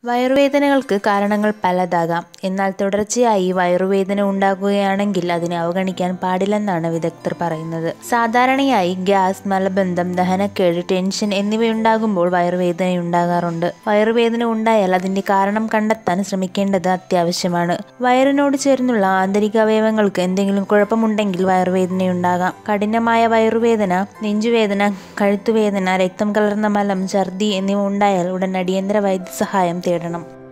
വയറുവേദനകൾക്ക് കാരണങ്ങൾ പലതാകാം എന്നാൽ തുടർച്ചയായി വയറുവേദന ഉണ്ടാകുകയാണെങ്കിൽ അതിനെ അവഗണിക്കാൻ പാടില്ലെന്നാണ് വിദഗ്ധർ പറയുന്നത് സാധാരണയായി ഗ്യാസ് മലബന്ധം ദഹനക്കേട് ടെൻഷൻ എന്നിവയുണ്ടാകുമ്പോൾ വയറുവേദനയുണ്ടാകാറുണ്ട് വയറുവേദന ഉണ്ടായാൽ അതിന്റെ കാരണം കണ്ടെത്താൻ ശ്രമിക്കേണ്ടത് അത്യാവശ്യമാണ് വയറിനോട് ചേർന്നുള്ള ആന്തരിക അവയവങ്ങൾക്ക് എന്തെങ്കിലും കുഴപ്പമുണ്ടെങ്കിൽ വയറുവേദനയുണ്ടാകാം കഠിനമായ വയറുവേദന നെഞ്ചുവേദന കഴുത്തുവേദന രക്തം കലർന്ന മലം ഛർദി എന്നിവ ഉണ്ടായാൽ ഉടൻ അടിയന്തര വൈദ്യസഹായം തേടണം